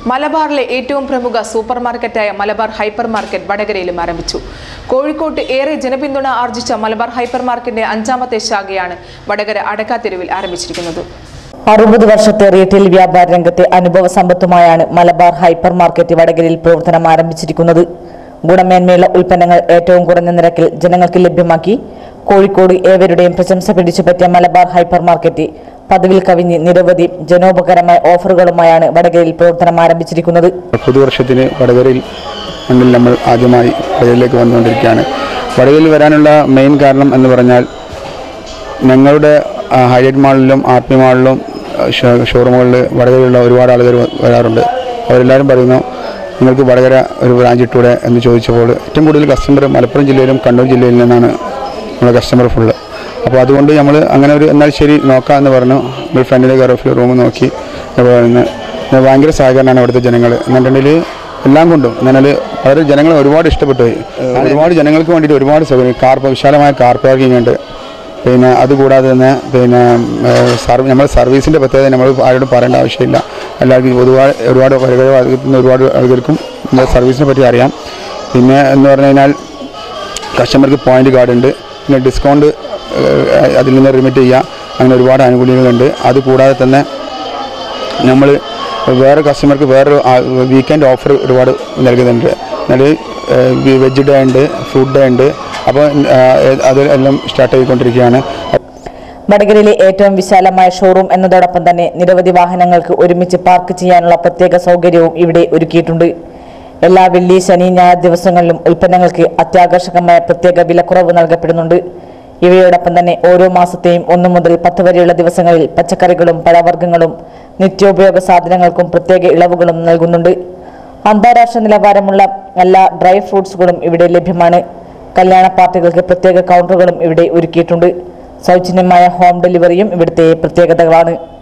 മലബാറിലെ ഏറ്റവും പ്രമുഖ സൂപ്പർ മാർക്കറ്റായ മലബാർ ഹൈപ്പർ മാർക്കറ്റ് വടകരയിലും ആരംഭിച്ചു കോഴിക്കോട്ട് ഏറെ ജനപിന്തുണ ആർജിച്ച മലബാർ ഹൈപ്പർ മാർക്കറ്റിന്റെ അഞ്ചാമത്തെ ശാഖയാണ് വടകര അടക്കാത്തെരുവിൽ ആരംഭിച്ചിരിക്കുന്നത് അറുപത് വർഷത്തെ റീറ്റെയിൽ വ്യാപാര രംഗത്തെ അനുഭവ സമ്പത്തുമായാണ് മലബാർ ഹൈപ്പർ മാർക്കറ്റ് വടകരയിൽ പ്രവർത്തനം ആരംഭിച്ചിരിക്കുന്നത് ഗുണമേന്മയുള്ള ഉൽപ്പന്നങ്ങൾ ഏറ്റവും കുറഞ്ഞ നിരക്കിൽ ജനങ്ങൾക്ക് ലഭ്യമാക്കി കോഴിക്കോട് ഏവരുടെയും പ്രശംസ പിടിച്ചുപറ്റിയ മലബാർ ഹൈപ്പർ മാർക്കറ്റ് പതിവിൽ കവിഞ്ഞ് നിരവധി ജനോപകരമായ ഓഫറുകളുമായാണ് വടകരയിൽ പ്രവർത്തനം ആരംഭിച്ചിരിക്കുന്നത് പുതുവർഷത്തിന് വടകരയിൽ മണ്ണിൽ നമ്മൾ ആദ്യമായി വടകരയിലേക്ക് വന്നുകൊണ്ടിരിക്കുകയാണ് വടകരയിൽ വരാനുള്ള മെയിൻ കാരണം എന്ന് പറഞ്ഞാൽ ഞങ്ങളുടെ ആ, ഹൈലൈറ്റ് മാളിലും ആർ പി മാളിലും ആ, ഷോ- ഷോറൂമുകളിൽ വടകരയിലുള്ള ഒരുപാട് ആളുകൾ വ- വരാറുണ്ട് അവരെല്ലാവരും പറയുന്നു നിങ്ങൾക്ക് വടകര ഒരു ബ്രാഞ്ച് ഇട്ടൂടെ എന്ന് ചോദിച്ചപ്പോൾ ഏറ്റവും കൂടുതൽ കസ്റ്റമർ മലപ്പുറം ജില്ലയിലും കണ്ണൂർ ജില്ലയിൽ നിന്നാണ് നമ്മുടെ കസ്റ്റമർ ഫുള്ള് അപ്പോൾ അതുകൊണ്ട് നമ്മൾ അങ്ങനെ ഒരു എന്നാൽ ശരി നോക്കാമെന്ന് പറഞ്ഞു നമ്മൾ ഫ്രണ്ടിലെ കയറി റൂം നോക്കി അതുപോലെ തന്നെ ഭയങ്കര സഹകരണമാണ് ഇവിടുത്തെ ജനങ്ങൾ എന്നുണ്ടെങ്കിൽ എല്ലാം കൊണ്ടും എന്നാൽ വളരെ ജനങ്ങൾ ഒരുപാട് ഇഷ്ടപ്പെട്ടു പോയി ഏഹ് ഒരുപാട് ജനങ്ങൾക്ക് വേണ്ടിയിട്ട് ഒരുപാട് സൗകര്യം കാർ വിശാലമായ കാർ പാർക്കിംഗ് ഉണ്ട് പിന്നെ അതുകൂടാതെ തന്നെ പിന്നെ സർവീസ് നമ്മൾ സർവീസിൻ്റെ പ്രത്യേകത നമ്മൾ ആരോടും പറയേണ്ട ആവശ്യമില്ല എല്ലാവർക്കും ഒരുപാട് ഒരുപാട് വരകൾ ഒരുപാട് ആളുകൾക്കും നമ്മുടെ സർവീസിനെ പറ്റി അറിയാം പിന്നെ എന്ന് പറഞ്ഞു കഴിഞ്ഞാൽ കസ്റ്റമർക്ക് പോയിന്റ് കാർഡ് ഉണ്ട് പിന്നെ ഡിസ്കൗണ്ട് അതിൽ നിന്ന് റിമിറ്റ് ചെയ്യുക അങ്ങനെ ഒരുപാട് ആനുകൂല്യങ്ങളുണ്ട് അതുകൂടാതെ തന്നെ നമ്മൾ വേറെ കസ്റ്റമർക്ക് വേറൊരു വീക്കെൻഡ് ഓഫർ ഒരുപാട് നൽകുന്നുണ്ട് എന്നാൽ വെജ് ഡേ ഉണ്ട് ഫുഡ് ഡേ ഉണ്ട് അപ്പോൾ അത് എല്ലാം സ്റ്റാർട്ട് ചെയ്തുകൊണ്ടിരിക്കുകയാണ് വടകരയിലെ ഏറ്റവും വിശാലമായ ഷോറൂം എന്നതോടൊപ്പം തന്നെ നിരവധി വാഹനങ്ങൾക്ക് ഒരുമിച്ച് പാർക്ക് ചെയ്യാനുള്ള പ്രത്യേക സൗകര്യവും ഇവിടെ ഒരുക്കിയിട്ടുണ്ട് എല്ലാ വെള്ളി ശനി ഞായർ ദിവസങ്ങളിലും ഉൽപ്പന്നങ്ങൾക്ക് അത്യാകർഷകമായ പ്രത്യേക വിലക്കുറവ് നൽകപ്പെടുന്നുണ്ട് ഇവയോടൊപ്പം തന്നെ ഓരോ മാസത്തെയും ഒന്നു മുതൽ പത്ത് വരെയുള്ള ദിവസങ്ങളിൽ പച്ചക്കറികളും പഴവർഗ്ഗങ്ങളും നിത്യോപയോഗ സാധനങ്ങൾക്കും പ്രത്യേക ഇളവുകളും നൽകുന്നുണ്ട് അന്താരാഷ്ട്ര നിലവാരമുള്ള എല്ലാ ഡ്രൈ ഫ്രൂട്ട്സുകളും ഇവിടെ ലഭ്യമാണ് കല്യാണ പാർട്ടികൾക്ക് പ്രത്യേക കൗണ്ടറുകളും ഇവിടെ ഒരുക്കിയിട്ടുണ്ട് സൗജന്യമായ ഹോം ഡെലിവറിയും ഇവിടുത്തെ പ്രത്യേകതകളാണ്